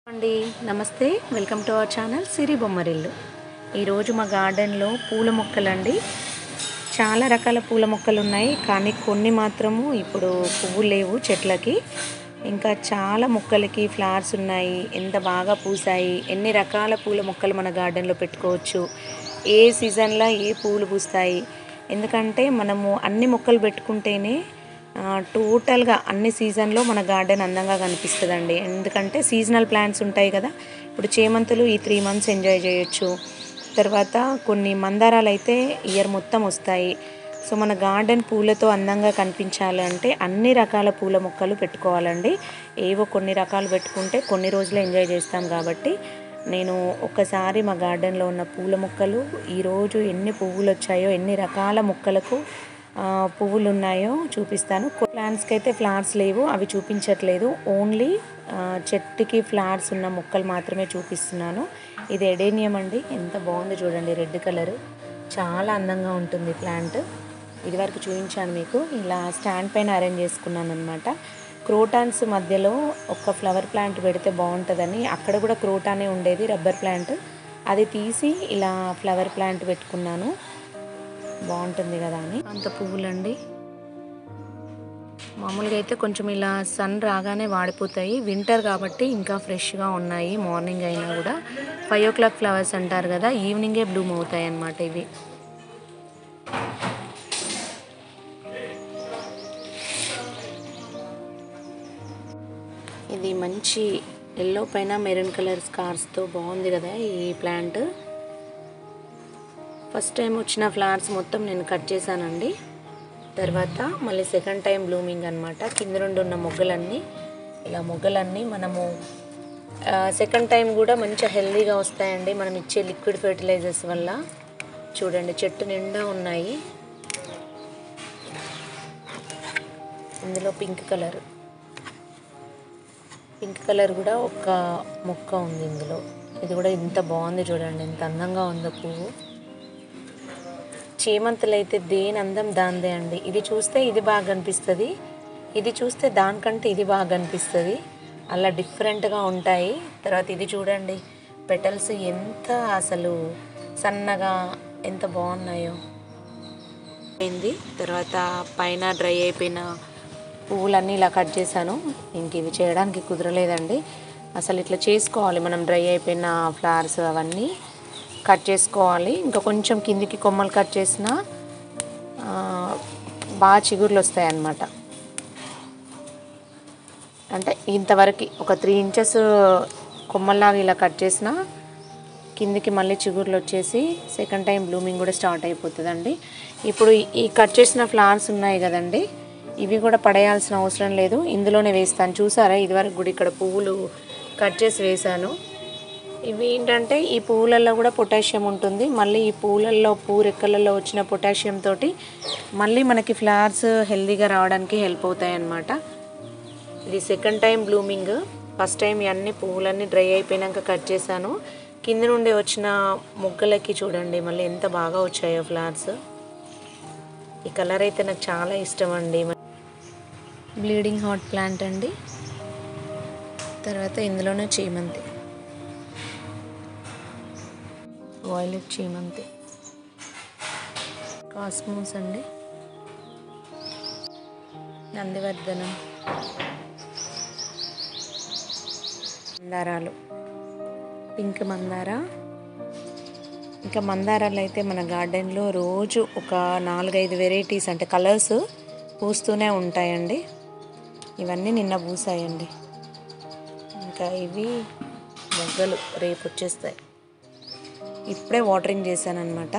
అండి నమస్తే welcome to our channel Siri Bommarillu ఈరోజు మా గార్డెన్లో పూల మొక్కలండి చాలా రకాల పూల మొక్కలు ఉన్నాయి కానీ కొన్ని మాత్రము ఇప్పుడు పువ్వులు లేవు చెట్లకి ఇంకా చాలా మొక్కలకి ఫ్లవర్స్ ఉన్నాయి ఎంత బాగా పూసాయి ఎన్ని రకాల పూల మొక్కలు మన గార్డెన్లో పెట్టుకోవచ్చు ఏ సీజన్లో ఏ పూలు పూస్తాయి ఎందుకంటే మనము అన్ని మొక్కలు పెట్టుకుంటేనే ఆ, టోటల్గా అన్ని సీజన్లో మన గార్డెన్ అందంగా కనిపిస్తుందండి ఎందుకంటే సీజనల్ ప్లాంట్స్ ఉంటాయి కదా ఇప్పుడు చేమంతులు ఈ త్రీ మంత్స్ ఎంజాయ్ చేయొచ్చు తర్వాత కొన్ని మందారాలు అయితే ఇయర్ మొత్తం వస్తాయి సో మన గార్డెన్ పూలతో అందంగా కనిపించాలి అంటే అన్ని రకాల పూల మొక్కలు పెట్టుకోవాలండి ఏవో కొన్ని రకాలు పెట్టుకుంటే కొన్ని రోజులు ఎంజాయ్ చేస్తాం కాబట్టి నేను ఒక్కసారి మా గార్డెన్లో ఉన్న పూల మొక్కలు ఈరోజు ఎన్ని పువ్వులు వచ్చాయో ఎన్ని రకాల మొక్కలకు ఆ, పువ్వులు ఉన్నాయో చూపిస్తాను ప్లాంట్స్కి అయితే ఫ్లవర్స్ లేవు అవి చూపించట్లేదు ఓన్లీ ఆ, చెట్టుకి ఫ్లవర్స్ ఉన్న మొక్కలు మాత్రమే చూపిస్తున్నాను ఇది ఎడేనియం అండి ఎంత బాగుంది చూడండి రెడ్ కలర్ చాలా అందంగా ఉంటుంది ప్లాంట్ ఇది వరకు చూపించాను మీకు ఇలా స్టాండ్ పైన అరేంజ్ చేసుకున్నాను అనమాట క్రోటాన్స్ మధ్యలో ఒక ఫ్లవర్ ప్లాంట్ పెడితే బాగుంటుందని అక్కడ కూడా క్రోటానే ఉండేది రబ్బర్ ప్లాంట్ అది తీసి ఇలా ఫ్లవర్ ప్లాంట్ పెట్టుకున్నాను బాగుంటుంది కదా అని అంత పువ్వులండి మామూలుగా అయితే కొంచెం ఇలా సన్ రాగానే వాడిపోతాయి వింటర్ కాబట్టి ఇంకా ఫ్రెష్గా ఉన్నాయి మార్నింగ్ అయినా కూడా ఫైవ్ ఓ క్లాక్ ఫ్లవర్స్ అంటారు కదా ఈవినింగే బ్లూమ్ అవుతాయి అన్నమాట ఇవి ఇది మంచి ఎల్లో పైన మెరూన్ కలర్ స్కార్స్తో బాగుంది కదా ఈ ప్లాంట్ ఫస్ట్ టైం వచ్చిన ఫ్లవర్స్ మొత్తం నేను కట్ చేశానండి తర్వాత మళ్ళీ సెకండ్ టైం బ్లూమింగ్ అనమాట కింద నుండి ఉన్న మొగ్గలన్నీ ఇలా మొగ్గలన్నీ మనము సెకండ్ టైం కూడా మంచిగా హెల్దీగా వస్తాయండి మనం ఇచ్చే లిక్విడ్ ఫెర్టిలైజర్స్ వల్ల చూడండి చెట్టు నిండా ఉన్నాయి ఇందులో పింక్ కలర్ పింక్ కలర్ కూడా ఒక మొక్క ఉంది ఇందులో ఇది కూడా ఇంత బాగుంది చూడండి ఎంత అందంగా ఉందో పువ్వు చేమంతులు అయితే దేని అందం దాందే అండి ఇది చూస్తే ఇది బాగా కనిపిస్తుంది ఇది చూస్తే దానికంటే ఇది బాగా కనిపిస్తుంది అలా డిఫరెంట్గా ఉంటాయి తర్వాత ఇది చూడండి పెటల్స్ ఎంత అసలు సన్నగా ఎంత బాగున్నాయో అయింది తర్వాత పైన డ్రై అయిపోయిన పువ్వులన్నీ ఇలా కట్ చేశాను ఇంక ఇవి చేయడానికి కుదరలేదండి అసలు ఇట్లా చేసుకోవాలి మనం డ్రై అయిపోయిన ఫ్లవర్స్ అవన్నీ కట్ చేసుకోవాలి ఇంకా కొంచెం కిందికి కొమ్మలు కట్ చేసిన బాగా చిగుర్లు వస్తాయి అన్నమాట అంటే ఇంతవరకు ఒక త్రీ ఇంచెస్ కొమ్మల్లాగా ఇలా కట్ చేసిన కిందికి మళ్ళీ చిగుర్లు వచ్చేసి సెకండ్ టైం బ్లూమింగ్ కూడా స్టార్ట్ అయిపోతుందండి ఇప్పుడు ఈ- ఈ కట్ చేసిన ఫ్లవర్స్ ఉన్నాయి కదండి ఇవి కూడా పడేయాల్సిన అవసరం లేదు ఇందులోనే వేస్తాను చూసారా ఇదివరకు కూడా ఇక్కడ పువ్వులు కట్ చేసి వేశాను ఇవి ఏంటంటే ఈ పువ్వులలో కూడా పొటాషియం ఉంటుంది మళ్ళీ ఈ పువ్వులలో పువ్వు రెక్కలలో వచ్చిన పొటాషియం తోటి మళ్ళీ మనకి ఫ్లవర్స్ హెల్దీగా రావడానికి హెల్ప్ అవుతాయి అన్నమాట ఇది second time blooming first time ఇవన్నీ పువ్వులన్నీ డ్రై అయిపోయినాక కట్ చేశాను కింద నుండి వచ్చిన మొగ్గలకి చూడండి మళ్ళీ ఎంత బాగా వచ్చాయో ఫ్లవర్స్ ఈ కలర్ అయితే నాకు చాలా ఇష్టం అండి బ్లీడింగ్ హాట్ ప్లాంట్ అండి తర్వాత ఇందులోనే చేమంతి వాయిలెట్ చేమంతి కాస్మోస్ అండి నందివర్ధనం మందారాలు పింక్ మందార ఇంకా మందారాలు అయితే మన గార్డెన్లో రోజు ఒక నాలుగైదు వెరైటీస్ అంటే కలర్స్ పూస్తూనే ఉంటాయండి ఇవన్నీ నిన్న పూసాయండి ఇంకా ఇవి మొగ్గలు రేపు వచ్చేస్తాయి ఇప్పుడే వాటరింగ్ చేశాను అనమాట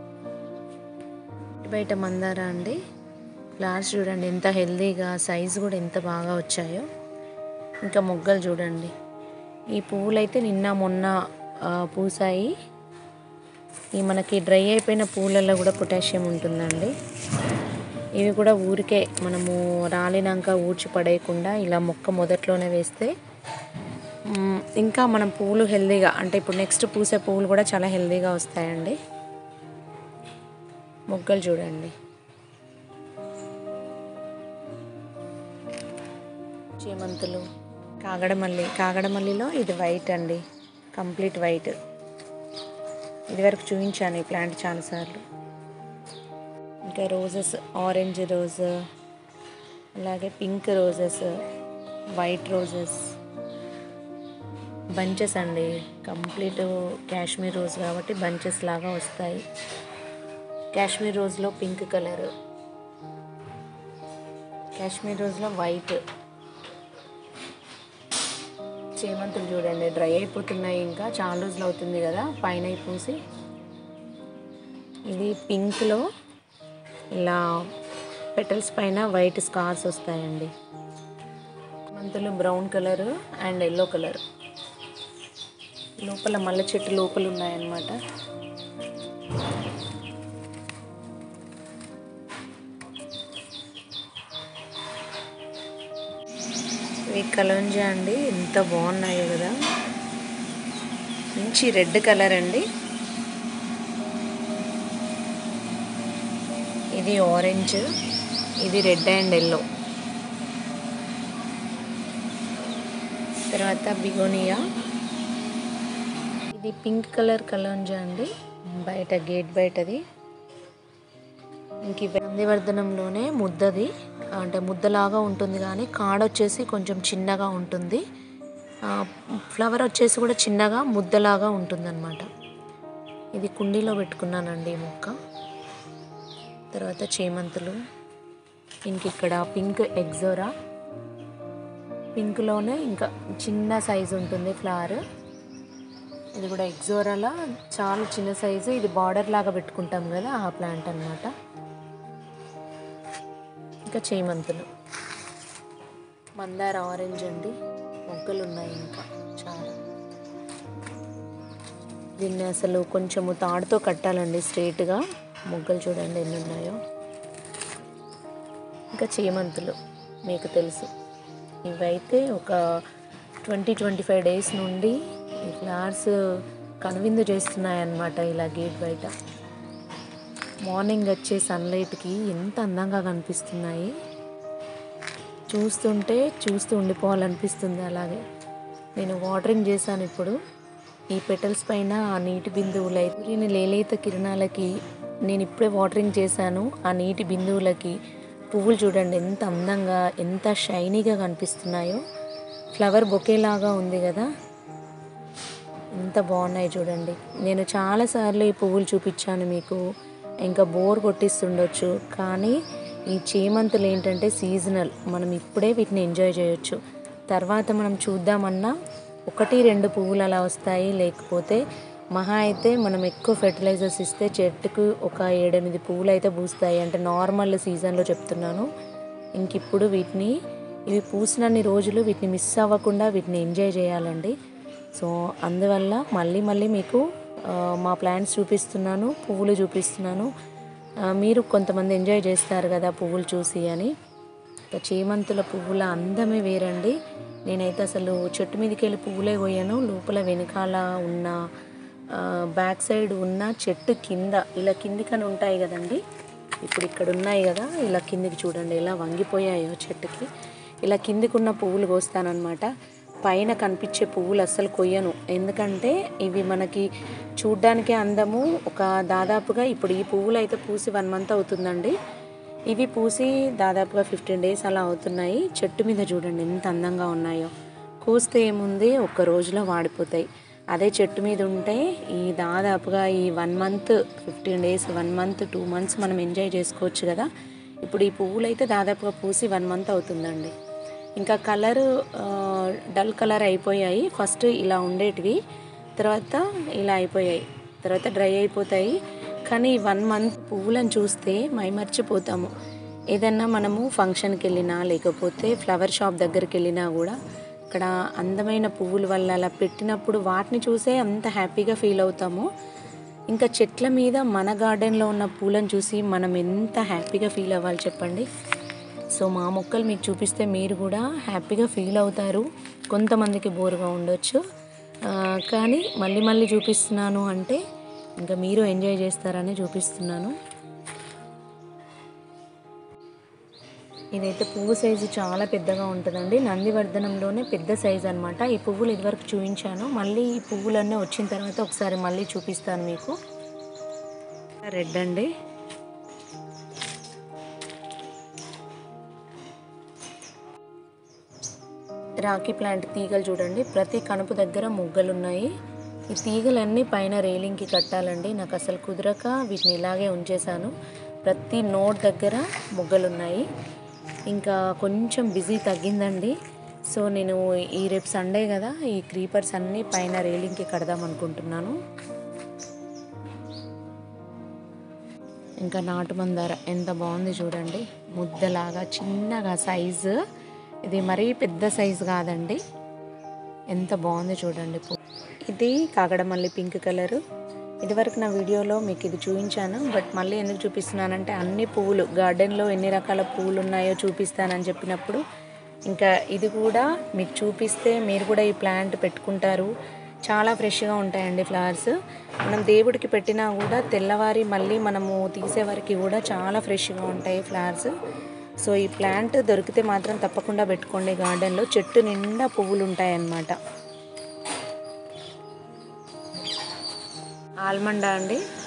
బయట మందార అండి ఫ్లవర్స్ చూడండి ఎంత హెల్దీగా సైజు కూడా ఎంత బాగా వచ్చాయో ఇంకా మొగ్గలు చూడండి ఈ పువ్వులు అయితే నిన్న మొన్న ఆ, పూసాయి ఈ మనకి డ్రై అయిపోయిన పువ్వులలో కూడా పొటాషియం ఉంటుందండి ఇవి కూడా ఊరికే మనము రాలినాక ఊడ్చి పడేయకుండా ఇలా మొక్క మొదట్లోనే వేస్తే మ్, ఇంకా మనం పువ్వులు హెల్దీగా అంటే ఇప్పుడు నెక్స్ట్ పూసే పువ్వులు కూడా చాలా హెల్దీగా వస్తాయండి మొగ్గలు చూడండి చేమంతులు కాగడమల్లి కాగడమల్లిలో ఇది వైట్ అండి కంప్లీట్ వైట్ ఇదివరకు చూపించాను ఈ ప్లాంట్ చాలాసార్లు ఇంకా రోజెస్ ఆరెంజ్ రోజ్ అలాగే pink roses white roses bunches అండి కంప్లీట్ కాశ్మీర్ రోజ్ కాబట్టి బంచెస్ లాగా వస్తాయి కాశ్మీర్ రోజ్లో పింక్ కలర్ కాశ్మీర్ రోజ్లో వైట్ చేమంతులు చూడండి డ్రై అయిపోతున్నాయి ఇంకా చాలా రోజులు అవుతుంది కదా పైన పూసి ఇది పింక్లో ఇలా పెటల్స్ పైన వైట్ స్కార్స్ వస్తాయండి మంతులు brown colour and yellow colour లోపల మల్లె చెట్టు లోపల ఉన్నాయన్నమాట ఇవి కలోంజా అండి ఎంత బాగున్నాయో కదా మంచి రెడ్ కలర్ అండి ఇది ఆరెంజ్ ఇది రెడ్ అండ్ ఎల్లో తర్వాత బిగోనియా ఇది పింక్ కలర్ కలోంజా అండి బయట గేట్ బయటది ఇంక ఇవి నందివర్ధనంలోనే ముద్దది అంటే ముద్దలాగా ఉంటుంది కానీ కాడ వచ్చేసి కొంచెం చిన్నగా ఉంటుంది ఆ, ఫ్లవర్ వచ్చేసి కూడా చిన్నగా ముద్దలాగా ఉంటుందన్నమాట ఇది కుండీలో పెట్టుకున్నానండి ఈ మొక్క తర్వాత చేమంతులు ఇంక ఇక్కడ పింక్ ఎగ్జోరా పింక్లోనే ఇంకా చిన్న సైజు ఉంటుంది ఫ్లవర్ ఇది కూడా ఎగ్జోరాలా చాలా చిన్న సైజు ఇది బార్డర్ లాగా పెట్టుకుంటాం కదా ఆ ప్లాంట్ అన్నమాట ఇంకా చేమంతులు మందార ఆరెంజ్ అండి మొగ్గలు ఉన్నాయి ఇంకా చాలా దీన్ని అసలు కొంచెము తాడుతో కట్టాలండి స్ట్రైట్గా మొగ్గలు చూడండి ఎన్ని ఉన్నాయో ఇంకా చేమంతులు మీకు తెలుసు ఇవైతే ఒక ట్వంటీ ట్వంటీ ఫైవ్ డేస్ నుండి ఈ ఫ్లవర్స్ కనువిందు చేస్తున్నాయన్నమాట ఇలా గేట్ బయట మార్నింగ్ వచ్చే సన్లైట్కి ఎంత అందంగా కనిపిస్తున్నాయి చూస్తుంటే చూస్తూ ఉండిపోవాలనిపిస్తుంది అలాగే నేను వాటరింగ్ చేశాను ఇప్పుడు ఈ పెటల్స్ పైన ఆ నీటి బిందువులు సూర్యుని లేలేత కిరణాలకి నేను ఇప్పుడే వాటరింగ్ చేశాను ఆ నీటి బిందువులకి పువ్వులు చూడండి ఎంత అందంగా ఎంత షైనీగా కనిపిస్తున్నాయో ఫ్లవర్ బొకేలాగా ఉంది కదా ఎంత బాగున్నాయి చూడండి నేను చాలాసార్లు ఈ పువ్వులు చూపించాను మీకు ఇంకా బోర్ కొట్టిస్తుండొచ్చు కానీ ఈ చేమంతులు ఏంటంటే సీజనల్ మనం ఇప్పుడే వీటిని ఎంజాయ్ చేయొచ్చు తర్వాత మనం చూద్దామన్నా ఒకటి రెండు పువ్వులు అలా వస్తాయి లేకపోతే మహా అయితే మనం ఎక్కువ ఫెర్టిలైజర్స్ ఇస్తే చెట్టుకు ఒక ఏడెనిమిది పువ్వులు అయితే పూస్తాయి అంటే నార్మల్ సీజన్లో చెప్తున్నాను ఇంక ఇప్పుడు వీటిని ఇవి పూసినన్ని రోజులు వీటిని మిస్ అవ్వకుండా వీటిని ఎంజాయ్ చేయాలండి సో అందువల్ల మళ్ళీ మళ్ళీ మీకు ఆ, మా ప్లాంట్స్ చూపిస్తున్నాను పువ్వులు చూపిస్తున్నాను ఆ, మీరు కొంతమంది ఎంజాయ్ చేస్తారు కదా పువ్వులు చూసి అని ఇక చేమంతుల పువ్వుల అందమే వేరండి నేనైతే అసలు చెట్టు మీదకి వెళ్ళి పువ్వులే పోయాను లోపల వెనకాల ఉన్న ఆ, బ్యాక్ సైడ్ ఉన్న చెట్టు కింద ఇలా కిందికని ఉంటాయి కదండి ఇప్పుడు ఇక్కడ ఉన్నాయి కదా ఇలా కిందికి చూడండి ఎలా వంగిపోయాయో చెట్టుకి ఇలా కిందికి ఉన్న పువ్వులు కోస్తానన్నమాట పైన కనిపించే పువ్వులు అస్సలు కొయ్యను ఎందుకంటే ఇవి మనకి చూడ్డానికే అందము ఒక దాదాపుగా ఇప్పుడు ఈ పువ్వులు అయితే పూసి వన్ మంత్ అవుతుందండి ఇవి పూసి దాదాపుగా ఫిఫ్టీన్ డేస్ అలా అవుతున్నాయి చెట్టు మీద చూడండి ఎంత అందంగా ఉన్నాయో కోస్తే ఏముంది ఒక్క రోజులో వాడిపోతాయి అదే చెట్టు మీద ఉంటే ఈ దాదాపుగా ఈ one month fifteen days one month two months మనం ఎంజాయ్ చేసుకోవచ్చు కదా ఇప్పుడు ఈ పువ్వులు అయితే దాదాపుగా పూసి వన్ మంత్ అవుతుందండి ఇంకా కలర్ డల్ కలర్ అయిపోయాయి ఫస్ట్ ఇలా ఉండేటివి తర్వాత ఇలా అయిపోయాయి తర్వాత డ్రై అయిపోతాయి కానీ వన్ మంత్ పువ్వులను చూస్తే మైమర్చిపోతాము ఏదన్నా మనము ఫంక్షన్కి వెళ్ళినా లేకపోతే ఫ్లవర్ షాప్ దగ్గరికి వెళ్ళినా కూడా అక్కడ అందమైన పువ్వుల వల్ల అలా పెట్టినప్పుడు వాటిని చూసే అంత హ్యాపీగా ఫీల్ అవుతాము ఇంకా చెట్ల మీద మన గార్డెన్లో ఉన్న పూలను చూసి మనం ఎంత హ్యాపీగా ఫీల్ అవ్వాలి చెప్పండి సో మా మొక్కలు మీకు చూపిస్తే మీరు కూడా హ్యాపీగా ఫీల్ అవుతారు కొంతమందికి బోరుగా ఉండొచ్చు ఆ, కానీ మళ్ళీ మళ్ళీ చూపిస్తున్నాను అంటే ఇంకా మీరు ఎంజాయ్ చేస్తారని చూపిస్తున్నాను ఇదైతే పువ్వు సైజు చాలా పెద్దగా ఉంటుందండి నందివర్ధనంలోనే పెద్ద సైజు అనమాట ఈ పువ్వులు ఇదివరకు చూపించాను మళ్ళీ ఈ పువ్వులన్నీ వచ్చిన తర్వాత ఒకసారి మళ్ళీ చూపిస్తాను మీకు రెడ్ అండి రాఖీ ప్లాంట్ తీగలు చూడండి ప్రతి కనుపు దగ్గర మొగ్గలు ఉన్నాయి ఈ తీగలన్నీ పైన రైలింగ్కి కట్టాలండి నాకు అసలు కుదరక వీటిని ఇలాగే ఉంచేశాను ప్రతి నోట్ దగ్గర మొగ్గలు ఉన్నాయి ఇంకా కొంచెం బిజీ తగ్గిందండి సో నేను ఈ రేపు సండే కదా ఈ క్రీపర్స్ అన్నీ పైన రైలింగ్కి కడదాం అనుకుంటున్నాను ఇంకా నాటు మందార ఎంత బాగుంది చూడండి ముద్దలాగా చిన్నగా సైజు ఇది మరీ పెద్ద సైజు కాదండి ఎంత బాగుంది చూడండి పువ్వు ఇది కాగడమల్లి పింక్ కలరు ఇదివరకు నా వీడియోలో మీకు ఇది చూపించాను బట్ మళ్ళీ ఎందుకు చూపిస్తున్నానంటే అన్ని పువ్వులు గార్డెన్లో ఎన్ని రకాల పువ్వులు ఉన్నాయో చూపిస్తానని చెప్పినప్పుడు ఇంకా ఇది కూడా మీకు చూపిస్తే మీరు కూడా ఈ ప్లాంట్ పెట్టుకుంటారు చాలా ఫ్రెష్గా ఉంటాయండి ఫ్లవర్స్ మనం దేవుడికి పెట్టినా కూడా తెల్లవారి మళ్ళీ మనము తీసే వరకు కూడా చాలా ఫ్రెష్గా ఉంటాయి ఫ్లవర్స్ సో ఈ ప్లాంట్ దొరికితే మాత్రం తప్పకుండా పెట్టుకోండి గార్డెన్లో చెట్టు నిండా పువ్వులు ఉంటాయి అన్నమాట ఆల్మండా అండి